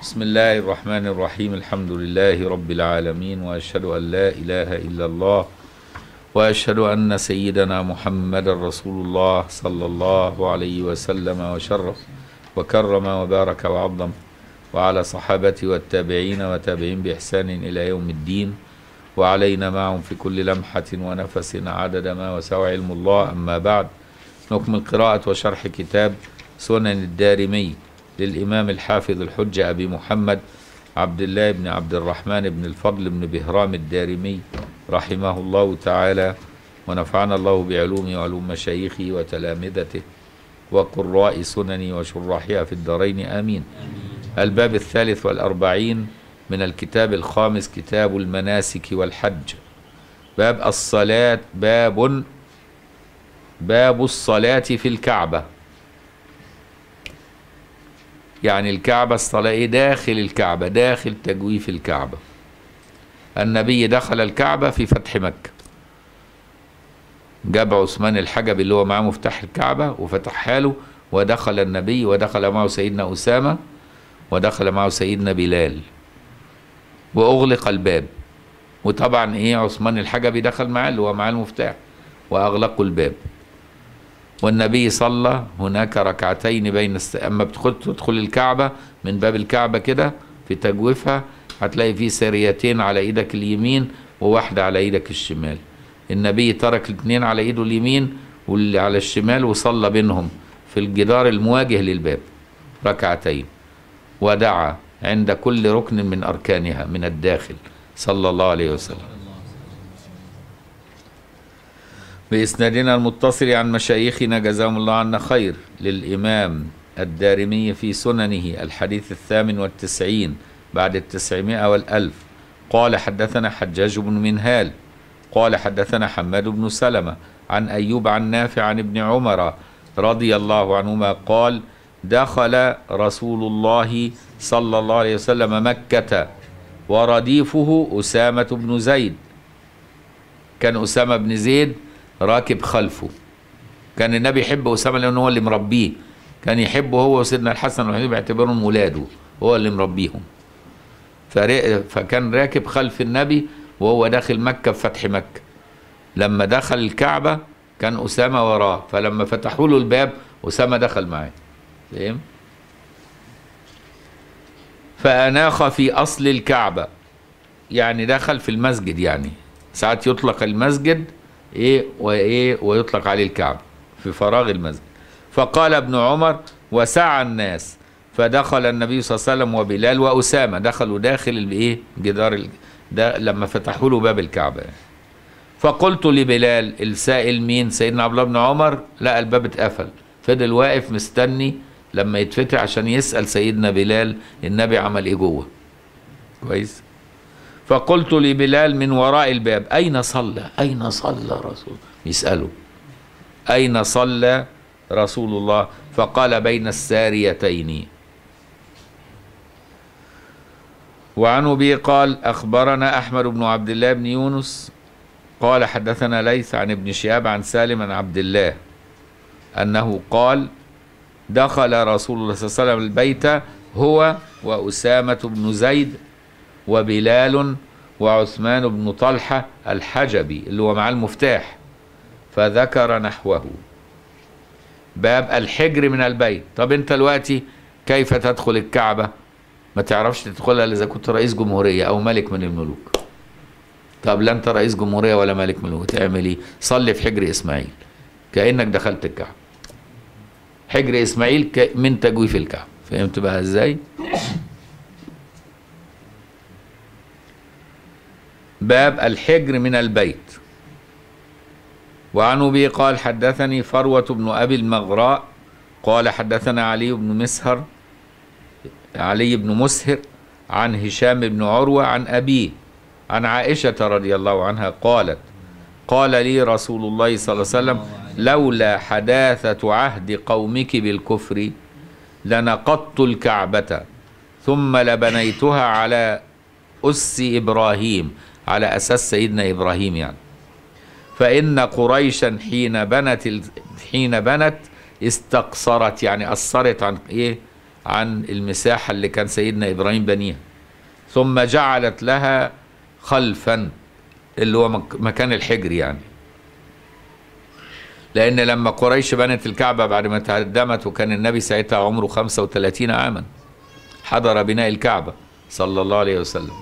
بسم الله الرحمن الرحيم الحمد لله رب العالمين واشهد ان لا اله الا الله واشهد ان سيدنا محمد رسول الله صلى الله عليه وسلم وشرف وكرم وبارك وعظم وعلى صحابته والتابعين وتابعين باحسان الى يوم الدين وعلينا معهم في كل لمحه ونفس عدد ما وسع علم الله اما بعد نكمل قراءه وشرح كتاب سنن الدارمي للإمام الحافظ الحجة أبي محمد عبد الله بن عبد الرحمن بن الفضل بن بهرام الدارمي رحمه الله تعالى ونفعنا الله بعلومه وعلوم مشايخه وتلامذته وقراء سننه وشراحها في الدارين آمين الباب الثالث والأربعين من الكتاب الخامس كتاب المناسك والحج باب الصلاة باب باب الصلاة في الكعبة يعني الكعبة الصلاة إيه داخل الكعبة داخل تجويف الكعبة النبي دخل الكعبة في فتح مكة جاب عثمان الحجبي اللي هو معاه مفتاح الكعبة وفتحها له ودخل النبي ودخل معه سيدنا أسامة ودخل معه سيدنا بلال وأغلق الباب وطبعا إيه عثمان الحجبي دخل معاه اللي هو معاه المفتاح وأغلقوا الباب والنبي صلى هناك ركعتين بين الس... اما بتدخل تدخل الكعبه من باب الكعبه كده في تجويفها هتلاقي في سريتين على ايدك اليمين وواحده على ايدك الشمال النبي ترك الاثنين على ايده اليمين واللي على الشمال وصلى بينهم في الجدار المواجه للباب ركعتين ودعا عند كل ركن من اركانها من الداخل صلى الله عليه وسلم بإسنادنا المتصل عن مشايخنا جزاهم الله عنا خير للإمام الدارمي في سننه الحديث الثامن والتسعين بعد التسعمائة والألف قال حدثنا حجاج بن منهال قال حدثنا حماد بن سلمة عن أيوب عن نافع عن ابن عمر رضي الله عنهما قال دخل رسول الله صلى الله عليه وسلم مكة ورديفه أسامة بن زيد كان أسامة بن زيد راكب خلفه كان النبي يحب أسامة لأنه هو اللي مربيه كان يحبه هو وسيدنا الحسن والحسين بيعتبرهم ولاده هو اللي مربيهم فكان راكب خلف النبي وهو داخل مكة في فتح مكة لما دخل الكعبة كان أسامة وراه فلما فتحوا له الباب أسامة دخل معاه فاهم فأناخ في أصل الكعبة يعني دخل في المسجد يعني ساعات يطلق المسجد ايه وايه ويطلق عليه الكعبة في فراغ المسجد فقال ابن عمر وسعى الناس فدخل النبي صلى الله عليه وسلم وبلال وأسامة دخلوا داخل الايه جدار ال... ده لما فتحوا له باب الكعبة يعني. فقلت لبلال السائل مين سيدنا عبد الله بن عمر لا الباب اتقفل فضل واقف مستني لما يتفتح عشان يسأل سيدنا بلال النبي عمل ايه جوه كويس فقلت لبلال من وراء الباب أين صلى أين صلى رسول يسأله أين صلى رسول الله فقال بين الساريتين وعن أبي قال أخبرنا أحمد بن عبد الله بن يونس قال حدثنا ليث عن ابن شهاب عن سالم عن عبد الله أنه قال دخل رسول الله صلى الله عليه وسلم البيت هو وأسامة بن زيد وبلال وعثمان بن طلحة الحجبي اللي هو معاه المفتاح فذكر نحوه باب الحجر من البيت طب انت دلوقتي كيف تدخل الكعبة ما تعرفش تدخلها الا اذا كنت رئيس جمهورية او ملك من الملوك طب لا انت رئيس جمهورية ولا ملك من الملوك تعمل ايه صلي في حجر اسماعيل كأنك دخلت الكعبة حجر اسماعيل من تجويف الكعبة فهمت بقى ازاي باب الحجر من البيت وعن ابي قال حدثني فروة بن ابي المغراء قال حدثنا علي بن مسهر علي بن مسهر عن هشام بن عروة عن أبيه عن عائشة رضي الله عنها قالت قال لي رسول الله صلى الله عليه وسلم لولا حداثة عهد قومك بالكفر لنقضت الكعبة ثم لبنيتها على أس إبراهيم على أساس سيدنا إبراهيم يعني فإن قريشا حين بنت ال... حين بنت استقصرت يعني أثرت عن إيه عن المساحة اللي كان سيدنا إبراهيم بنيها ثم جعلت لها خلفا اللي هو مك- مكان الحجر يعني لأن لما قريش بنت الكعبة بعد ما تهدمت وكان النبي ساعتها عمره 35 عاما حضر بناء الكعبة صلى الله عليه وسلم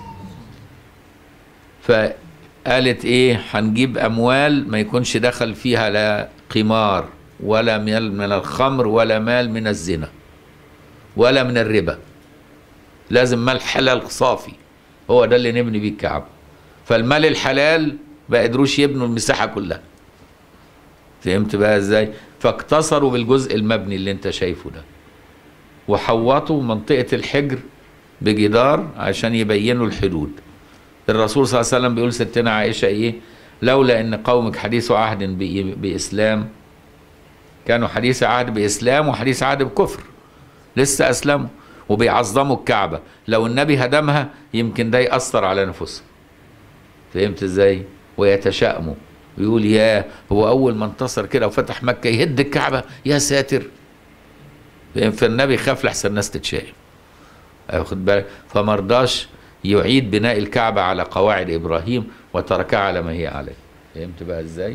فقالت ايه هنجيب اموال ما يكونش دخل فيها لا قمار ولا مال من الخمر ولا مال من الزنا ولا من الربا لازم مال حلال صافي هو ده اللي نبني بيه الكعبة فالمال الحلال ما قدروش يبنوا المساحة كلها فهمت بقى ازاي فاقتصروا بالجزء المبني اللي انت شايفه ده وحوطوا منطقة الحجر بجدار عشان يبينوا الحدود الرسول صلى الله عليه وسلم بيقول ستنا عائشة ايه لولا ان قومك حديث عهد بإ- بإسلام كانوا حديث عهد بإسلام وحديث عهد بكفر لسه أسلموا وبيعظموا الكعبة لو النبي هدمها يمكن ده يأثر على نفوسهم فهمت ازاي ويتشائموا ويقول يا هو أول ما انتصر كده وفتح مكة يهد الكعبة يا ساتر فاهم؟ فالنبي خاف لحسن الناس تتشائم واخد بالك فمرضاش يعيد بناء الكعبة على قواعد إبراهيم وتركها على ما هي عليه فهمت بقى ازاي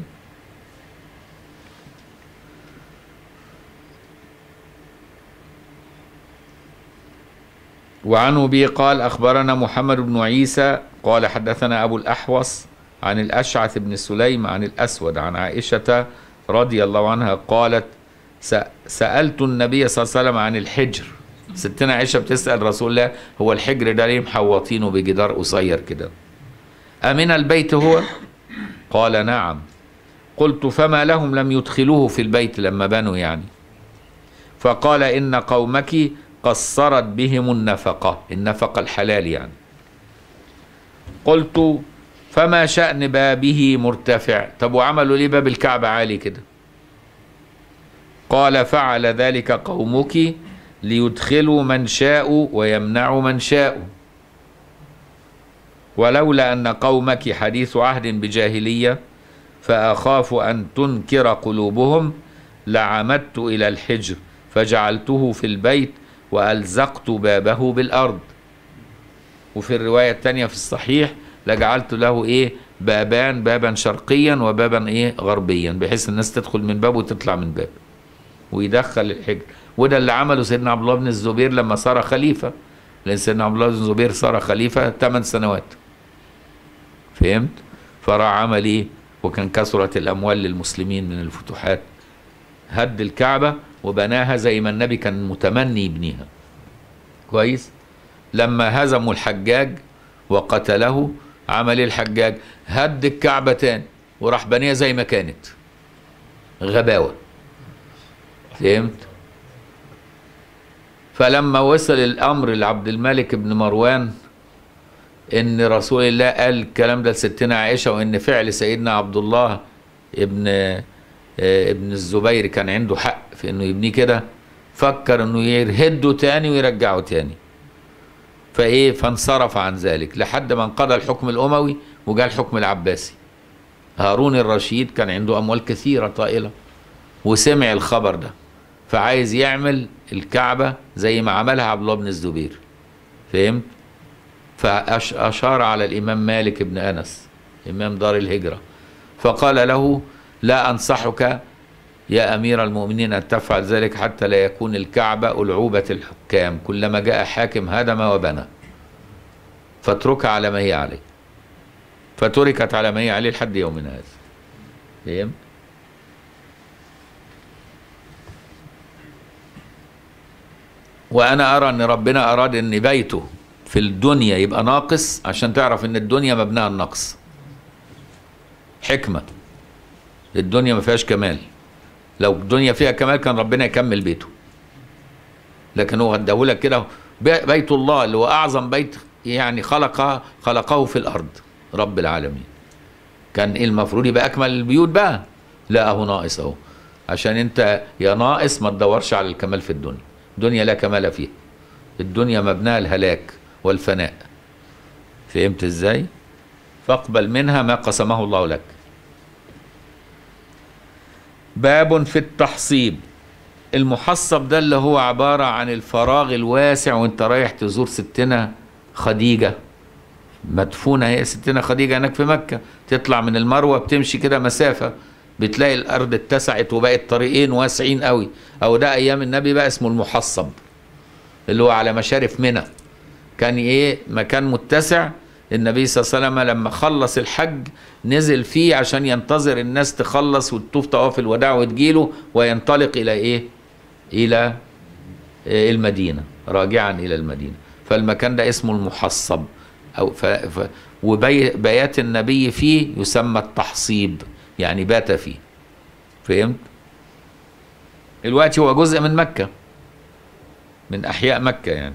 وعن أبي قال أخبرنا محمد بن عيسى قال حدثنا أبو الأحوص عن الأشعث بن سليم عن الأسود عن عائشة رضي الله عنها قالت س- سألت النبي صلى الله عليه وسلم عن الحجر ستنا عائشة بتسأل رسول الله هو الحجر ده ليه محوطينه بجدار قصير كده أمن البيت هو قال نعم قلت فما لهم لم يدخلوه في البيت لما بنوا يعني فقال إن قومك قصرت بهم النفقة النفقة الحلال يعني قلت فما شأن بابه مرتفع طب وعملوا ليه باب الكعبة عالي كده قال فعل ذلك قومك ليدخلوا من شاءوا ويمنعوا من شاءوا ولولا أن قومك حديث عهد بجاهلية فأخاف أن تنكر قلوبهم لعمدت إلى الحجر فجعلته في البيت وألزقت بابه بالأرض وفي الرواية الثانية في الصحيح لجعلت له إيه بابان بابا شرقيا وبابا إيه غربيا بحيث الناس تدخل من باب وتطلع من باب ويدخل الحجر وده اللي عمله سيدنا عبد الله بن الزبير لما صار خليفة لأن سيدنا عبد الله بن الزبير صار خليفة 8 سنوات فهمت فراح عمل إيه وكان كثرت الأموال للمسلمين من الفتوحات هد الكعبة وبناها زي ما النبي كان متمني يبنيها كويس لما هزموا الحجاج وقتله عمل إيه الحجاج هد الكعبة تاني وراح بنيها زي ما كانت غباوة فهمت فلما وصل الأمر لعبد الملك بن مروان ان رسول الله قال الكلام ده لستنا عائشه وان فعل سيدنا عبد الله ابن آه، ابن الزبير كان عنده حق في انه يبنيه كده فكر انه يهده تاني ويرجعه تاني فايه فانصرف عن ذلك لحد ما انقضى الحكم الاموي وجاء الحكم العباسي هارون الرشيد كان عنده اموال كثيره طائله وسمع الخبر ده فعايز يعمل الكعبه زي ما عملها عبد الله بن الزبير فهمت فأشار على الإمام مالك بن أنس إمام دار الهجرة فقال له لا أنصحك يا أمير المؤمنين أن تفعل ذلك حتى لا يكون الكعبة ألعوبة الحكام كلما جاء حاكم هدم وبنى فاتركها على ما هي عليه فتركت على ما هي عليه لحد يومنا هذا فهمت؟ وأنا أرى أن ربنا أراد أن بيته في الدنيا يبقى ناقص عشان تعرف ان الدنيا مبناها النقص حكمة الدنيا ما فيهاش كمال لو الدنيا فيها كمال كان ربنا يكمل بيته لكن هو اداهولك كده بي- بيت الله اللي هو اعظم بيت يعني خلق خلقه في الارض رب العالمين كان ايه المفروض يبقى اكمل البيوت بقى لا اهو ناقص اهو عشان انت يا ناقص ما تدورش على الكمال في الدنيا الدنيا لا كمال فيها الدنيا مبناها الهلاك والفناء فهمت ازاي فاقبل منها ما قسمه الله لك باب في التحصيب المحصب ده اللي هو عبارة عن الفراغ الواسع وانت رايح تزور ستنا خديجة مدفونة هي ستنا خديجة هناك في مكة تطلع من المروة بتمشي كده مسافة بتلاقي الأرض اتسعت وبقت طريقين واسعين قوي أو ده أيام النبي بقى اسمه المحصب اللي هو على مشارف منى كان إيه مكان متسع النبي صلى الله عليه وسلم لما خلص الحج نزل فيه عشان ينتظر الناس تخلص وتطوف طواف الوداع وتجيله وينطلق إلى إيه إلى المدينة راجعا إلى المدينة فالمكان ده اسمه المحصب أو ف... ف... وبيات النبي فيه يسمى التحصيب يعني بات فيه فهمت الوقت هو جزء من مكة من أحياء مكة يعني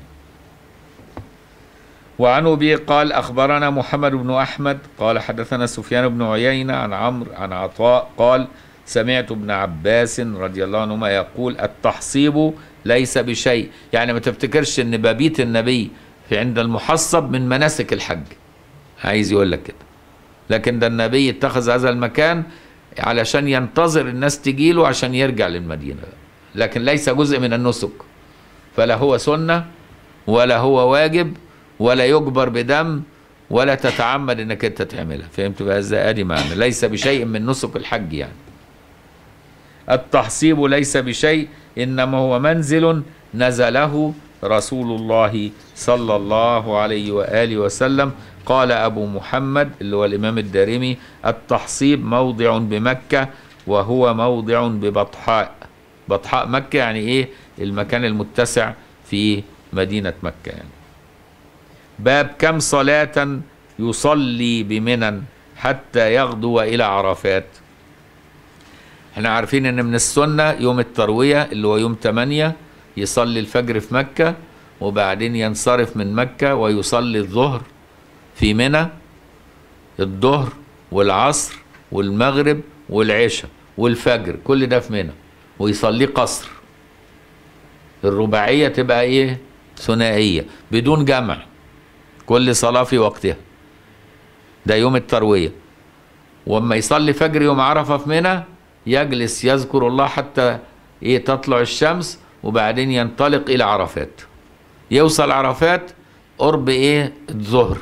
وعن أبي قال أخبرنا محمد بن أحمد قال حدثنا سفيان بن عيينة عن عمرو عن عطاء قال سمعت ابن عباس رضي الله عنهما يقول التحصيب ليس بشيء يعني ما تفتكرش ان مبابيت النبي في عند المحصب من مناسك الحج عايز يقول لك كده لكن ده النبي اتخذ هذا المكان علشان ينتظر الناس تجيله عشان يرجع للمدينة لكن ليس جزء من النسك فلا هو سنة ولا هو واجب ولا يجبر بدم ولا تتعمد انك انت تعملها فهمت بقى ازاي ادي معنى ليس بشيء من نسك الحج يعني التحصيب ليس بشيء انما هو منزل نزله رسول الله صلى الله عليه واله وسلم قال ابو محمد اللي هو الامام الدارمي التحصيب موضع بمكه وهو موضع ببطحاء بطحاء مكه يعني ايه المكان المتسع في مدينه مكه يعني باب كم صلاه يصلي بمنى حتى يغدو الى عرفات احنا عارفين ان من السنة يوم التروية اللي هو يوم 8 يصلي الفجر في مكة وبعدين ينصرف من مكة ويصلي الظهر في منى الظهر والعصر والمغرب والعشاء والفجر كل ده في منى ويصليه قصر الرباعية تبقى ايه ثنائية بدون جمع كل صلاة في وقتها ده يوم التروية واما يصلي فجر يوم عرفة في منى يجلس يذكر الله حتى ايه تطلع الشمس وبعدين ينطلق الى عرفات يوصل عرفات قرب ايه الظهر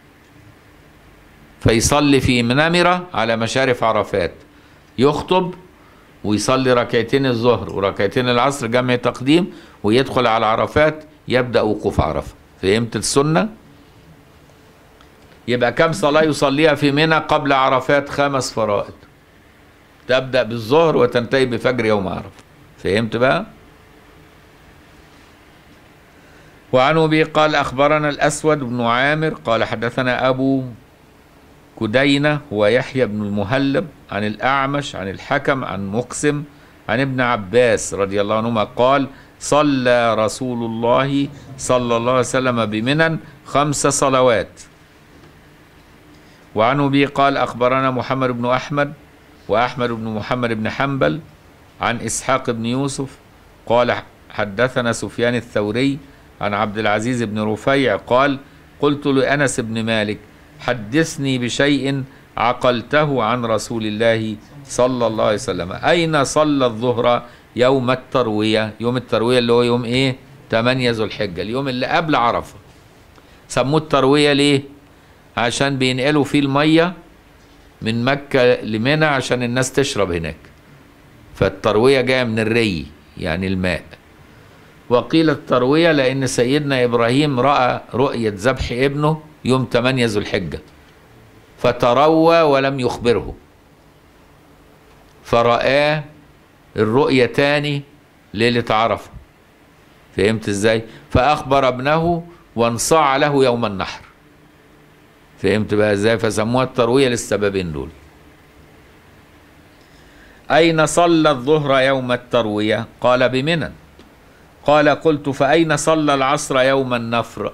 فيصلي في منامرة على مشارف عرفات يخطب ويصلي ركعتين الظهر وركعتين العصر جمع تقديم ويدخل على عرفات يبدأ وقوف عرفة فهمت السنة يبقى كم صلاة يصليها في منى قبل عرفات خمس فرائض تبدأ بالظهر وتنتهي بفجر يوم عرفة فهمت بقى وعن أبي قال أخبرنا الأسود بن عامر قال حدثنا أبو كدينة هو يحيى بن المهلب عن الأعمش عن الحكم عن مقسم عن ابن عباس رضي الله عنهما قال صلى رسول الله صلى الله عليه وسلم بمنى خمس صلوات وعن أبي قال أخبرنا محمد بن أحمد وأحمد بن محمد بن حنبل عن إسحاق بن يوسف قال حدثنا سفيان الثوري عن عبد العزيز بن رفيع قال قلت لأنس بن مالك حدثني بشيء عقلته عن رسول الله صلى الله عليه وسلم أين صلى الظهر يوم التروية يوم التروية اللي هو يوم إيه 8 ذو الحجة اليوم اللي قبل عرفة سموه التروية ليه عشان بينقلوا فيه المية من مكة لمنى عشان الناس تشرب هناك فالتروية جاية من الري يعني الماء وقيل التروية لأن سيدنا إبراهيم رأى رؤية ذبح ابنه يوم 8 ذو الحجة فتروى ولم يخبره فرآه الرؤية تاني ليلة عرفة فهمت ازاي فأخبر ابنه وانصاع له يوم النحر فهمت بقى ازاي فسموها التروية للسببين دول أين صلى الظهر يوم التروية قال بمنى قال قلت فأين صلى العصر يوم النفر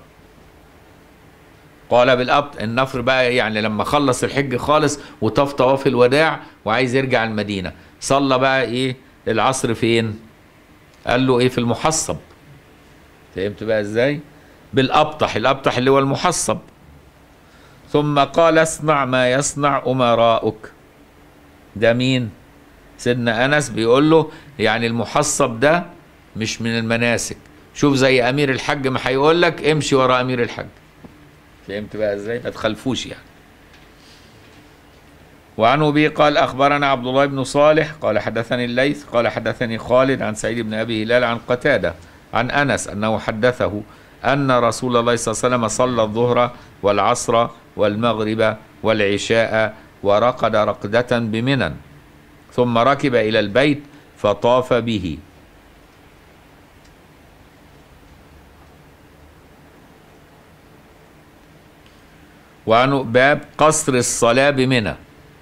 قال بالأبط النفر بقى يعني لما خلص الحج خالص وطاف طواف الوداع وعايز يرجع المدينة صلى بقى ايه العصر فين قال له ايه في المحصب فهمت بقى ازاي بالأبطح الأبطح اللي هو المحصب ثم قال اصنع ما يصنع أمراؤك ده مين سيدنا أنس بيقول له يعني المحصب ده مش من المناسك شوف زي امير الحج ما هيقول لك امشي ورا امير الحج فهمت بقى ازاي ما تخالفوش يعني وعن ابي قال اخبرنا عبد الله بن صالح قال حدثني الليث قال حدثني خالد عن سعيد بن ابي هلال عن قتاده عن انس انه حدثه ان رسول الله صلى الله عليه وسلم صلى الظهر والعصر والمغرب والعشاء ورقد رقدة بمنى ثم ركب الى البيت فطاف به وعن باب قصر الصلاة بمنى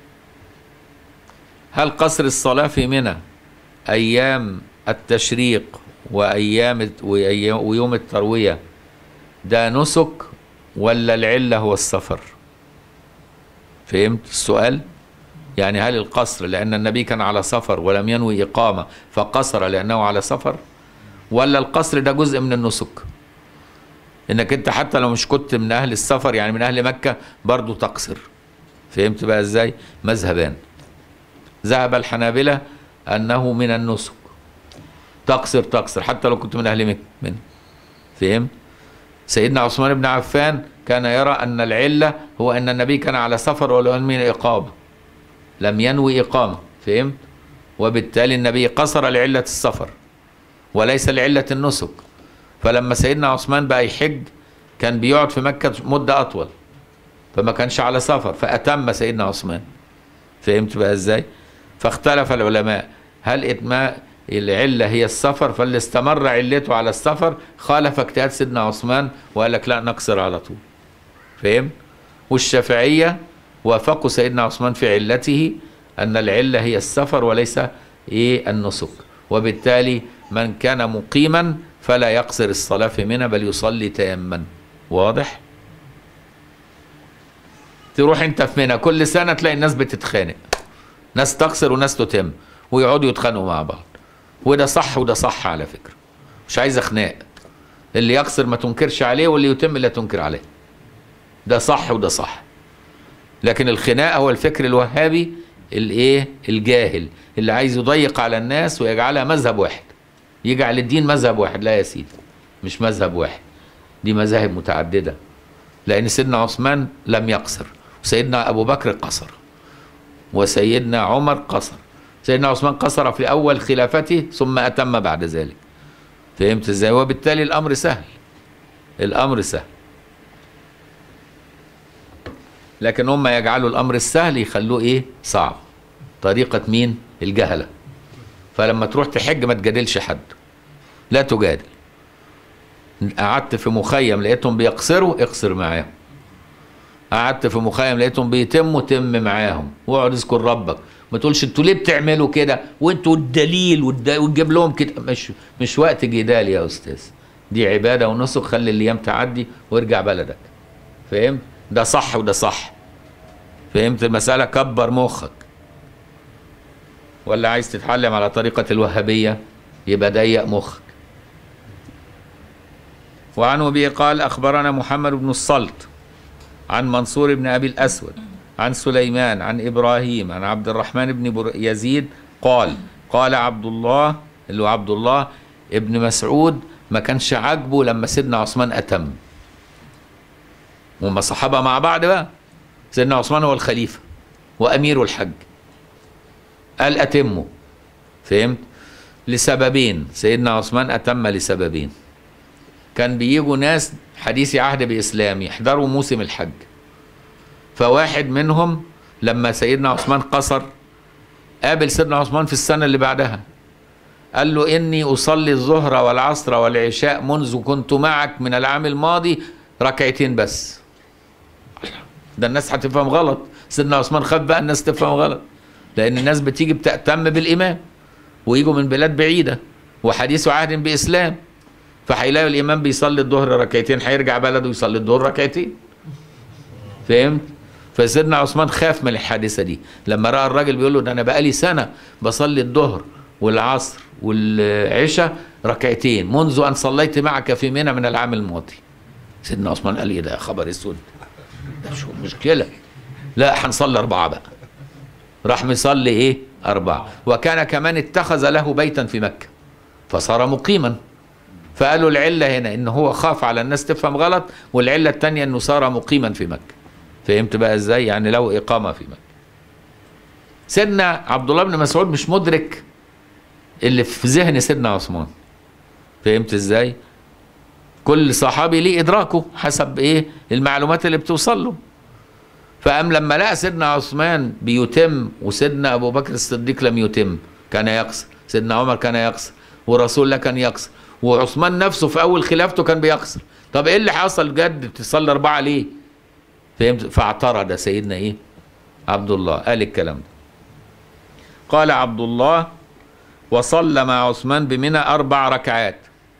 هل قصر الصلاة في منى أيام التشريق وأيام ويوم التروية ده نسك ولا العلة هو السفر فهمت السؤال يعني هل القصر لأن النبي كان على سفر ولم ينوي إقامة فقصر لأنه على سفر ولا القصر ده جزء من النسك انك انت حتى لو مش كنت من اهل السفر يعني من اهل مكة برضو تقصر فهمت بقى ازاي مذهبان ذهب الحنابلة انه من النسك تقصر تقصر حتى لو كنت من اهل مكة من فهمت سيدنا عثمان بن عفان كان يرى ان العلة هو ان النبي كان على سفر ولم ينوي اقامة لم ينوي اقامة فهمت وبالتالي النبي قصر لعلة السفر وليس لعلة النسك فلما سيدنا عثمان بقى يحج كان بيقعد في مكة مدة أطول فما كانش على سفر فأتم سيدنا عثمان فهمت بقى ازاي فاختلف العلماء هل إتماء العلة هي السفر فاللي استمر علته على السفر خالف اجتهاد سيدنا عثمان وقال لك لا نقصر على طول فهم والشافعية وافقوا سيدنا عثمان في علته أن العلة هي السفر وليس إيه النسك وبالتالي من كان مقيما فلا يقصر الصلاة في منى بل يصلي تيمما واضح تروح انت في منى كل سنة تلاقي الناس بتتخانق ناس تقصر وناس تتم ويقعدوا يتخانقوا مع بعض وده صح وده صح على فكرة مش عايز خناق اللي يقصر ما تنكرش عليه واللي يتم لا تنكر عليه ده صح وده صح لكن الخناق هو الفكر الوهابي الايه الجاهل اللي عايز يضيق على الناس ويجعلها مذهب واحد يجعل الدين مذهب واحد لا يا سيدي مش مذهب واحد دي مذاهب متعددة لأن سيدنا عثمان لم يقصر وسيدنا أبو بكر قصر وسيدنا عمر قصر سيدنا عثمان قصر في أول خلافته ثم أتم بعد ذلك فهمت ازاي وبالتالي الأمر سهل الأمر سهل لكن هم يجعلوا الأمر السهل يخلوه إيه صعب طريقة مين الجهلة فلما تروح تحج ما تجادلش حد لا تجادل قعدت في مخيم لقيتهم بيقصروا اقصر معاهم قعدت في مخيم لقيتهم بيتموا تم معاهم واقعد اذكر ربك ما تقولش انتوا ليه بتعملوا كده وانتوا الدليل وتجيب لهم كده مش مش وقت جدال يا استاذ دي عباده ونسك خلي الايام تعدي وارجع بلدك فهمت ده صح وده صح فهمت المساله كبر مخك ولا عايز تتعلم على طريقة الوهابية يبقى ضيق مخك وعن أبي قال أخبرنا محمد بن الصلت عن منصور بن أبي الأسود عن سليمان عن إبراهيم عن عبد الرحمن بن يزيد قال قال عبد الله اللي هو عبد الله ابن مسعود ما كانش عاجبه لما سيدنا عثمان أتم وما صحابة مع بعض بقى سيدنا عثمان هو الخليفة وأمير الحج قال أتمه فهمت لسببين سيدنا عثمان أتم لسببين كان بيجوا ناس حديثي عهد بإسلام يحضروا موسم الحج فواحد منهم لما سيدنا عثمان قصر قابل سيدنا عثمان في السنة اللي بعدها قال له إني أصلي الظهر والعصر والعشاء منذ كنت معك من العام الماضي ركعتين بس ده الناس هتفهم غلط سيدنا عثمان خاف بقى الناس تفهم غلط لأن الناس بتيجي بتأتم بالإمام ويجوا من بلاد بعيدة وحديث عهد بإسلام فهيلاقوا الإمام بيصلي الظهر ركعتين هيرجع بلده يصلي الظهر ركعتين فهمت؟ فسيدنا عثمان خاف من الحادثة دي لما رأى الراجل بيقول له ده أنا بقالي سنة بصلي الظهر والعصر والعشاء ركعتين منذ أن صليت معك في منى من العام الماضي سيدنا عثمان قال لي ده خبر اسود ده شو مشكلة لا هنصلي أربعة بقى راح مصلي ايه أربعة وكان كمان اتخذ له بيتا في مكة فصار مقيما فقالوا العله هنا ان هو خاف على الناس تفهم غلط والعله الثانيه انه صار مقيما في مكه فهمت بقى ازاي يعني له اقامه في مكه سيدنا عبد الله بن مسعود مش مدرك اللي في ذهن سيدنا عثمان فهمت ازاي كل صحابي ليه ادراكه حسب ايه المعلومات اللي بتوصل له فقام لما لقى سيدنا عثمان بيتم وسيدنا ابو بكر الصديق لم يتم كان يقصر سيدنا عمر كان يقصر ورسول الله كان يقصر وعثمان نفسه في اول خلافته كان بيقصر طب ايه اللي حصل جد بتصلي اربعه ليه فهمت فاعترض سيدنا ايه عبد الله قال الكلام ده قال عبد الله وصلى مع عثمان بمنى اربع ركعات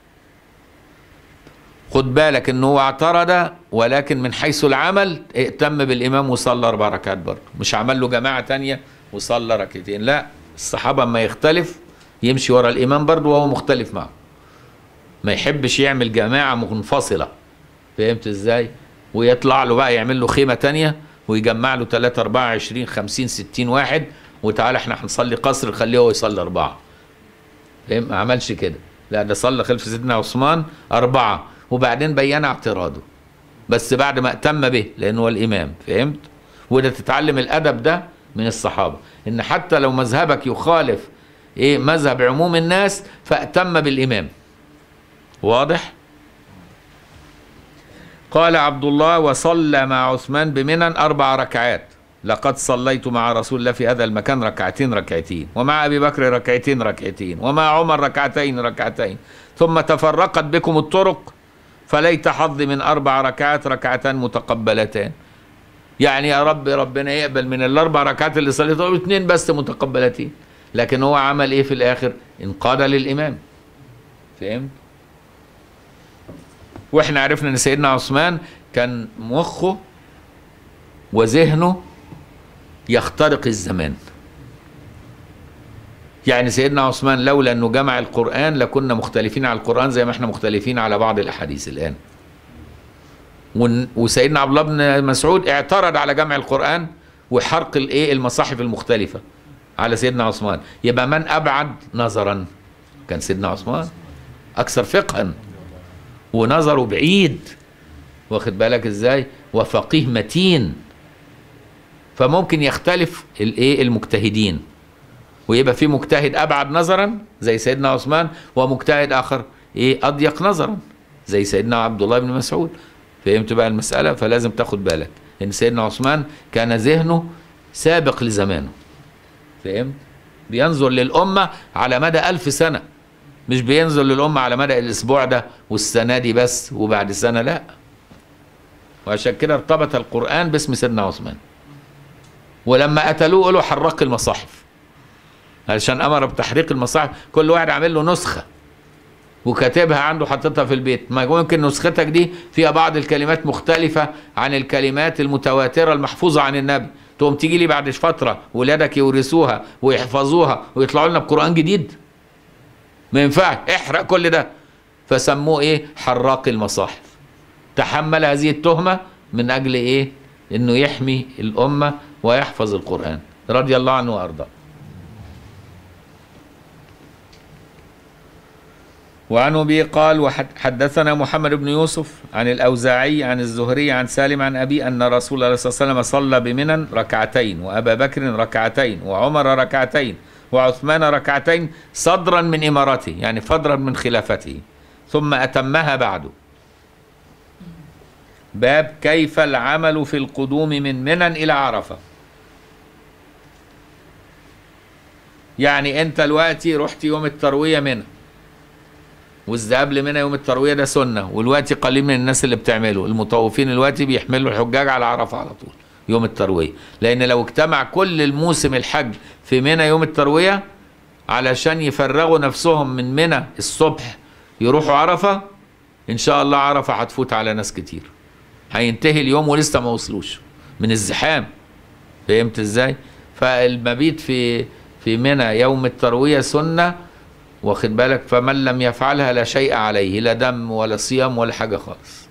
خد بالك انه هو اعترض ولكن من حيث العمل ائتم بالامام وصلى اربع ركعات برضه مش عمل له جماعه تانية وصلى ركعتين لا الصحابه اما يختلف يمشي ورا الامام برضه وهو مختلف معه ما يحبش يعمل جماعه منفصله فهمت ازاي ويطلع له بقى يعمل له خيمه تانية ويجمع له 3 4 20 50 60 واحد وتعالى احنا هنصلي قصر خليه هو يصلي اربعه فاهم ما عملش كده لا ده صلى خلف سيدنا عثمان اربعه وبعدين بين اعتراضه بس بعد ما اتم به لانه هو الامام فهمت وده تتعلم الادب ده من الصحابه ان حتى لو مذهبك يخالف ايه مذهب عموم الناس فاتم بالامام واضح قال عبد الله وصلى مع عثمان بمنى اربع ركعات لقد صليت مع رسول الله في هذا المكان ركعتين ركعتين ومع ابي بكر ركعتين ركعتين ومع عمر ركعتين ركعتين ثم تفرقت بكم الطرق فليت حظي من اربع ركعات ركعتان متقبلتان يعني يا رب ربنا يقبل من الاربع ركعات اللي صليتهم اثنين بس متقبلتين لكن هو عمل ايه في الاخر انقاد للامام فهمت واحنا عرفنا ان سيدنا عثمان كان مخه وذهنه يخترق الزمان يعني سيدنا عثمان لولا انه جمع القران لكنا مختلفين على القران زي ما احنا مختلفين على بعض الاحاديث الان وسيدنا عبد الله بن مسعود اعترض على جمع القران وحرق الايه المصاحف المختلفه على سيدنا عثمان يبقى من ابعد نظرا كان سيدنا عثمان اكثر فقها ونظره بعيد واخد بالك ازاي وفقيه متين فممكن يختلف الايه المجتهدين ويبقى في مجتهد ابعد نظرا زي سيدنا عثمان ومجتهد اخر ايه اضيق نظرا زي سيدنا عبد الله بن مسعود فهمت بقى المساله فلازم تاخد بالك ان سيدنا عثمان كان ذهنه سابق لزمانه فهمت بينظر للامه على مدى ألف سنه مش بينظر للامه على مدى الاسبوع ده والسنه دي بس وبعد سنه لا وعشان كده ارتبط القران باسم سيدنا عثمان ولما قتلوه قالوا حرق المصاحف علشان امر بتحريق المصاحف كل واحد عامل له نسخه وكاتبها عنده حاططها في البيت ما ممكن نسختك دي فيها بعض الكلمات مختلفة عن الكلمات المتواترة المحفوظة عن النبي تقوم تيجي لي بعد فترة ولادك يورثوها ويحفظوها ويطلعوا لنا بقرآن جديد ما ينفعش احرق كل ده فسموه ايه حراق المصاحف تحمل هذه التهمة من أجل ايه انه يحمي الأمة ويحفظ القرآن رضي الله عنه وأرضاه وعن أبي قال وحدثنا محمد بن يوسف عن الأوزاعي عن الزهري عن سالم عن أبي أن رسول الله صلى الله عليه وسلم صلى بمنى ركعتين وأبا بكر ركعتين وعمر ركعتين وعثمان ركعتين صدرا من إمارته يعني فضرا من خلافته ثم أتمها بعد باب كيف العمل في القدوم من منى إلى عرفة يعني أنت دلوقتي رحت يوم التروية منى والذهاب لمنى يوم الترويه ده سنه والوقت قليل من الناس اللي بتعمله المطوفين الوقت بيحملوا الحجاج على عرفه على طول يوم الترويه لان لو اجتمع كل الموسم الحج في منى يوم الترويه علشان يفرغوا نفسهم من منى الصبح يروحوا عرفه ان شاء الله عرفه هتفوت على ناس كتير هينتهي اليوم ولسه ما وصلوش من الزحام فهمت ازاي فالمبيت في في منى يوم الترويه سنه واخد بالك فمن لم يفعلها لا شيء عليه لا دم ولا صيام ولا حاجه خالص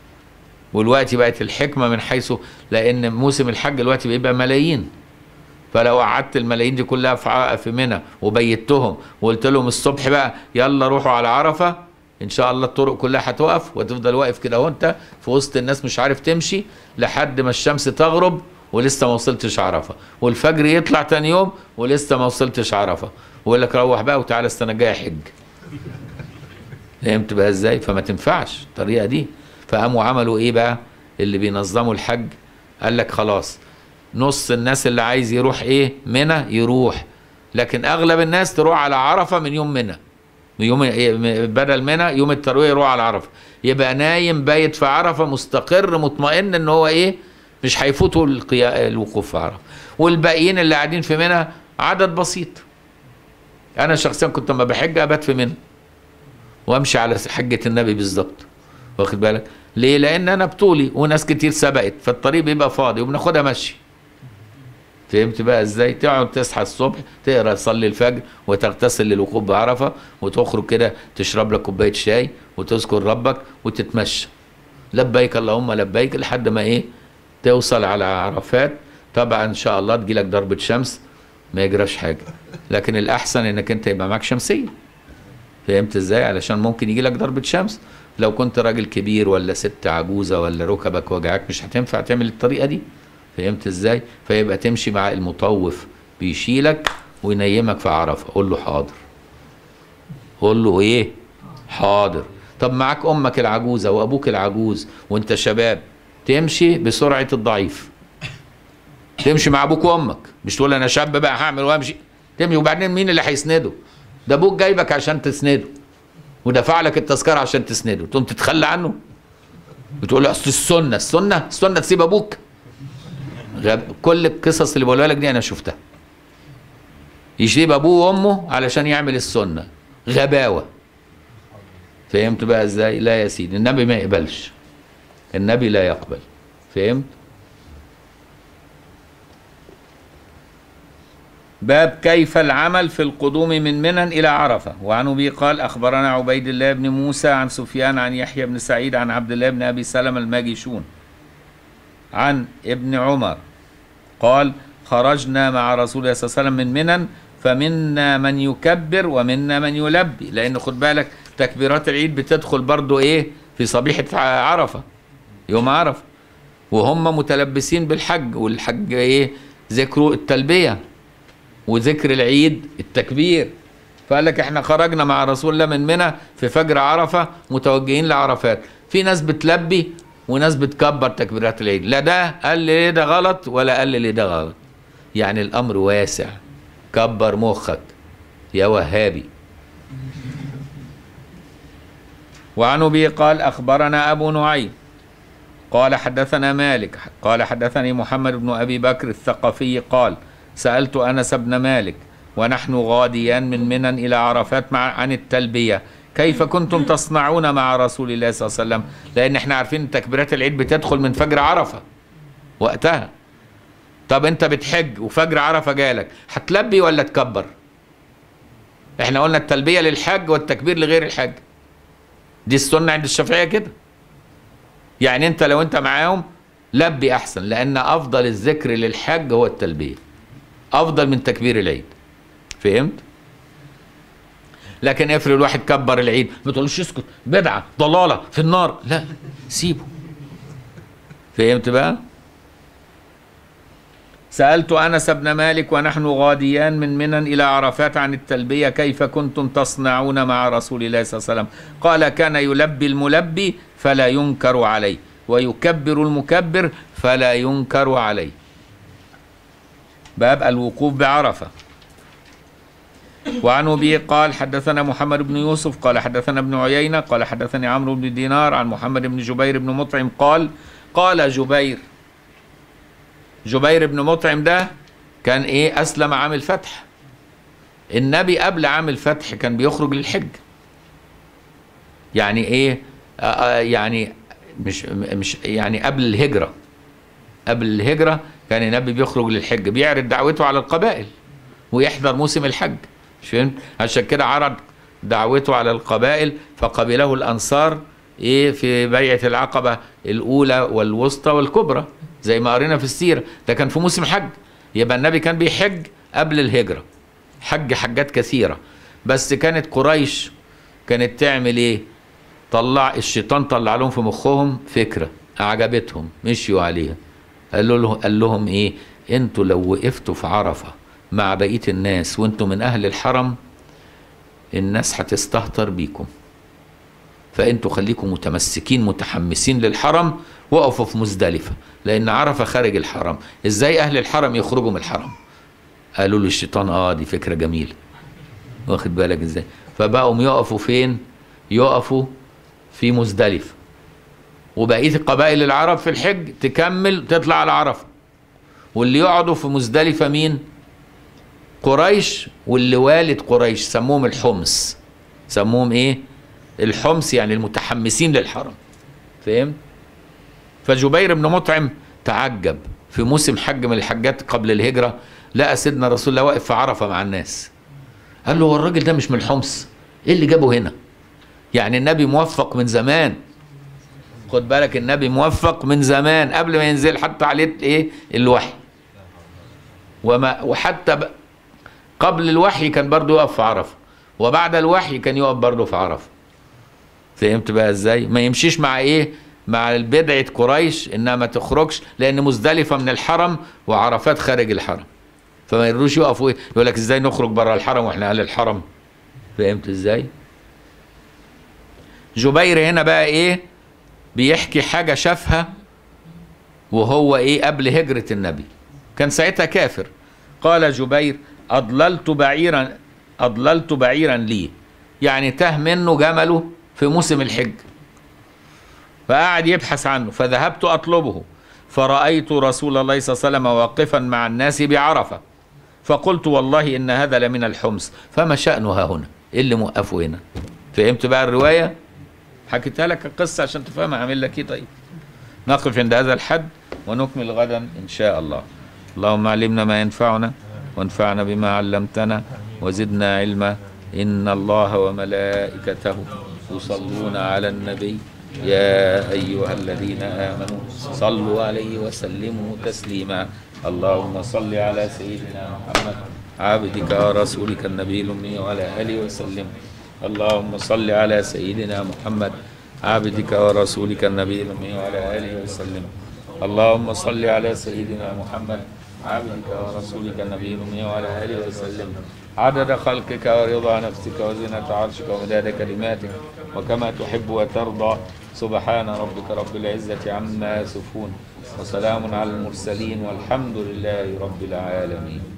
والوقت بقت الحكمه من حيث لان موسم الحج دلوقتي بيبقى ملايين فلو قعدت الملايين دي كلها في ع- في منى وبيتهم وقلت لهم الصبح بقى يلا روحوا على عرفه ان شاء الله الطرق كلها هتقف وتفضل واقف كده وانت في وسط الناس مش عارف تمشي لحد ما الشمس تغرب ولسه ما وصلتش عرفه والفجر يطلع تاني يوم ولسه ما وصلتش عرفه ويقول لك روح بقى وتعالى السنه الجايه حج فهمت بقى ازاي فما تنفعش الطريقه دي فقاموا عملوا ايه بقى اللي بينظموا الحج قال لك خلاص نص الناس اللي عايز يروح ايه منى يروح لكن اغلب الناس تروح على عرفه من يوم منى من يوم إيه، بدل منى يوم الترويه يروح على عرفه يبقى نايم بايت في عرفه مستقر مطمئن ان هو ايه مش هيفوتوا القيا... الوقوف في عرفه والباقيين اللي قاعدين في منى عدد بسيط انا شخصيا كنت لما بحج ابات في منى وامشي على حجه النبي بالظبط واخد بالك ليه لان انا بطولي وناس كتير سبقت فالطريق بيبقى فاضي وبناخدها مشي فهمت بقى ازاي تقعد تصحى الصبح تقرا تصلي الفجر وتغتسل للوقوف بعرفه وتخرج كده تشرب لك كوبايه شاي وتذكر ربك وتتمشى لبيك اللهم لبيك لحد ما ايه توصل على عرفات طبعا ان شاء الله تجيلك ضربه شمس ما يجراش حاجه لكن الاحسن انك انت يبقى معاك شمسيه فهمت ازاي علشان ممكن يجي لك ضربه شمس لو كنت راجل كبير ولا ست عجوزه ولا ركبك وجعك مش هتنفع تعمل الطريقه دي فهمت ازاي فيبقى تمشي مع المطوف بيشيلك وينيمك في عرفه قول له حاضر قول له ايه حاضر طب معاك امك العجوزه وابوك العجوز وانت شباب تمشي بسرعه الضعيف تمشي مع ابوك وامك مش تقول انا شاب بقى هعمل وامشي تمشي وبعدين مين اللي هيسنده ده ابوك جايبك عشان تسنده ودفع لك التذكره عشان تسنده تقوم تتخلى عنه بتقول له اصل السنه السنه السنه تسيب ابوك غب... كل القصص اللي بقولها لك دي انا شفتها يشيب ابوه وامه علشان يعمل السنه غباوه فهمت بقى ازاي لا يا سيدي النبي ما يقبلش النبي لا يقبل فهمت باب كيف العمل في القدوم من منى إلى عرفة وعن أبي قال أخبرنا عبيد الله بن موسى عن سفيان عن يحيى بن سعيد عن عبد الله بن أبي سلمة الماجشون عن ابن عمر قال خرجنا مع رسول الله صلى الله عليه وسلم من منى فمنا من يكبر ومنا من يلبي لأن خد بالك تكبيرات العيد بتدخل برضو إيه في صبيحة عرفة يوم عرفة وهم متلبسين بالحج والحج إيه ذكروا التلبية وذكر العيد التكبير فقال لك احنا خرجنا مع رسول الله من منى في فجر عرفه متوجهين لعرفات في ناس بتلبي وناس بتكبر تكبيرات العيد لا ده قال لي ده غلط ولا قال لي ده غلط يعني الامر واسع كبر مخك يا وهابي وعن ابي قال اخبرنا ابو نعيم قال حدثنا مالك قال حدثني محمد بن ابي بكر الثقفي قال سألت أنس بن مالك ونحن غاديان من منى إلى عرفات مع عن التلبية كيف كنتم تصنعون مع رسول الله صلى الله عليه وسلم لأن احنا عارفين تكبيرات العيد بتدخل من فجر عرفة وقتها طب انت بتحج وفجر عرفة جالك هتلبي ولا تكبر احنا قلنا التلبية للحج والتكبير لغير الحج دي السنة عند الشافعية كده يعني انت لو انت معاهم لبي احسن لان افضل الذكر للحج هو التلبيه افضل من تكبير العيد فهمت لكن افرض الواحد كبر العيد ما تقولوش اسكت بدعه ضلاله في النار لا سيبه فهمت بقى سألت أنس بن مالك ونحن غاديان من منى إلى عرفات عن التلبية كيف كنتم تصنعون مع رسول الله صلى الله عليه وسلم قال كان يلبي الملبي فلا ينكر عليه ويكبر المكبر فلا ينكر عليه باب الوقوف بعرفة وعن أبي قال حدثنا محمد بن يوسف قال حدثنا ابن عيينة قال حدثني عمرو بن دينار عن محمد بن جبير بن مطعم قال قال جبير جبير بن مطعم ده كان ايه اسلم عام الفتح النبي قبل عام الفتح كان بيخرج للحج يعني ايه آه يعني مش مش يعني قبل الهجره قبل الهجره كان النبي بيخرج للحج بيعرض دعوته على القبائل ويحضر موسم الحج مش فهمت عشان كده عرض دعوته على القبائل فقبله الانصار ايه في بيعه العقبه الاولى والوسطى والكبرى زي ما قرينا في السيره ده كان في موسم حج يبقى النبي كان بيحج قبل الهجرة حج حجات كثيرة بس كانت قريش كانت تعمل ايه طلع الشيطان طلع لهم في مخهم فكرة أعجبتهم مشيوا عليها قالوا له قال لهم ايه انتوا لو وقفتوا في عرفة مع بقية الناس وانتوا من أهل الحرم الناس هتستهتر بيكم فانتوا خليكم متمسكين متحمسين للحرم وقفوا في مزدلفة لأن عرفة خارج الحرم ازاي أهل الحرم يخرجوا من الحرم قالوا له الشيطان اه دي فكرة جميلة واخد بالك ازاي فبقوا يقفوا فين يقفوا في مزدلفة وبقية قبائل العرب في الحج تكمل تطلع على عرفة واللي يقعدوا في مزدلفة مين قريش واللي والد قريش سموهم الحمص سموهم ايه الحمص يعني المتحمسين للحرم فهمت فجبير بن مطعم تعجب في موسم حج من الحجات قبل الهجرة لقى سيدنا رسول الله واقف في عرفة مع الناس قال له هو الراجل ده مش من الحمص ايه اللي جابه هنا يعني النبي موفق من زمان خد بالك النبي موفق من زمان قبل ما ينزل حتى عليه ايه الوحي وما وحتى ب- قبل الوحي كان برضه يقف في عرفه وبعد الوحي كان يقف برضه في عرفه فهمت بقى ازاي ما يمشيش مع ايه مع بدعة قريش انها ما تخرجش لان مزدلفة من الحرم وعرفات خارج الحرم فما يقدروش يقفوا ايه يقول لك ازاي نخرج بره الحرم واحنا اهل الحرم فهمت ازاي جبير هنا بقى ايه بيحكي حاجة شافها وهو ايه قبل هجرة النبي كان ساعتها كافر قال جبير أضللت بعيرا أضللت بعيرا لي يعني تاه منه جمله في موسم الحج فقعد يبحث عنه فذهبت أطلبه فرأيت رسول الله صلى الله عليه وسلم واقفا مع الناس بعرفة فقلت والله إن هذا لمن الحمص فما شأنه ها هنا إيه اللي موقفه هنا فهمت بقى الرواية حكيتها لك القصة عشان تفهمها عامل لك إيه طيب نقف عند هذا الحد ونكمل غدا إن شاء الله اللهم علمنا ما ينفعنا وانفعنا بما علمتنا وزدنا علما إن الله وملائكته يصلون على النبي يا أيها الذين آمنوا صلوا عليه وسلموا تسليما اللهم صل على سيدنا محمد عبدك ورسولك النبي الأمي وعلى آله وسلم اللهم صل على سيدنا محمد عبدك ورسولك النبي الأمي وعلى آله وسلم اللهم صل على سيدنا محمد عبدك ورسولك النبي الأمي وعلى آله وسلم عدد خلقك ورضا نفسك وزنة عرشك ومداد كلماتك وكما تحب وترضى سبحان ربك رب العزة عما يصفون وسلام على المرسلين والحمد لله رب العالمين